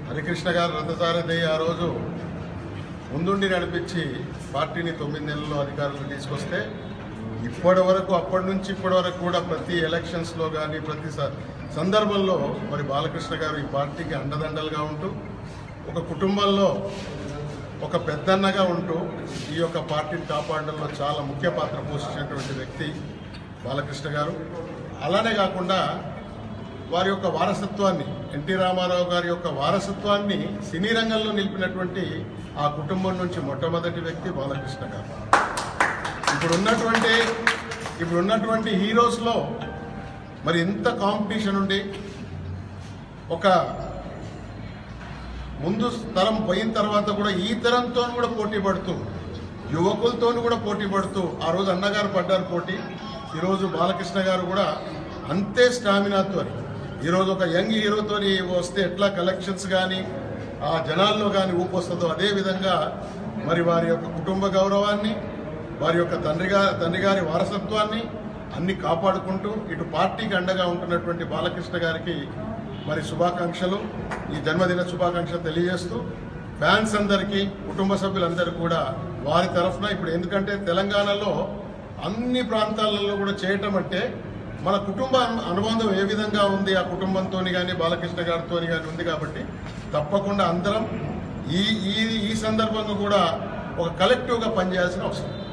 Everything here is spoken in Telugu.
హరికృష్ణ గారు రథసారథి ఆ రోజు ముందుండి నడిపించి పార్టీని తొమ్మిది నెలల్లో అధికారులు తీసుకొస్తే ఇప్పటి వరకు అప్పటి నుంచి ఇప్పటి వరకు కూడా ప్రతి ఎలక్షన్స్లో కానీ ప్రతి స- సందర్భంలో మరి బాలకృష్ణ గారు ఈ పార్టీకి అండదండలుగా ఉంటూ ఒక కుటుంబంలో ఒక పెద్దన్నగా ఉంటూ ఈ యొక్క పార్టీని కాపాడడంలో చాలా ముఖ్య పాత్ర పోషించినటువంటి వ్యక్తి బాలకృష్ణ గారు అలానే కాకుండా వారి యొక్క వారసత్వాన్ని ఎన్టీ రామారావు గారి యొక్క వారసత్వాన్ని సినీ రంగంలో నిలిపినటువంటి ఆ కుటుంబం నుంచి మొట్టమొదటి వ్యక్తి బాలకృష్ణ గారు ఇప్పుడు ఉన్నటువంటి ఇప్పుడు ఉన్నటువంటి హీరోస్లో మరి ఎంత కాంపిటీషన్ ఉండి ఒక ముందు తరం పోయిన తర్వాత కూడా ఈ తరంతో కూడా పోటీ పడుతూ యువకులతో కూడా పోటీ పడుతూ ఆ రోజు అన్నగారు పడ్డారు పోటీ ఈరోజు బాలకృష్ణ గారు కూడా అంతే స్టామినాతో ఈరోజు ఒక యంగ్ హీరోతో వస్తే ఎట్లా కలెక్షన్స్ కానీ ఆ జనాల్లో కానీ ఊపు వస్తుందో అదే విధంగా మరి వారి యొక్క కుటుంబ గౌరవాన్ని వారి యొక్క తండ్రి గారి తండ్రి గారి వారసత్వాన్ని అన్ని కాపాడుకుంటూ ఇటు పార్టీకి అండగా ఉంటున్నటువంటి బాలకృష్ణ గారికి మరి శుభాకాంక్షలు ఈ జన్మదిన శుభాకాంక్షలు తెలియజేస్తూ ఫ్యాన్స్ అందరికీ కుటుంబ సభ్యులందరూ కూడా వారి తరఫున ఇప్పుడు ఎందుకంటే తెలంగాణలో అన్ని ప్రాంతాలలో కూడా చేయటం అంటే మన కుటుంబ అను- అనుబంధం ఏ విధంగా ఉంది ఆ కుటుంబంతో కానీ బాలకృష్ణ గారితో కానీ ఉంది కాబట్టి తప్పకుండా అందరం ఈ ఈ ఈ సందర్భంగా కూడా ఒక కలెక్టివ్గా పనిచేయాల్సిన అవసరం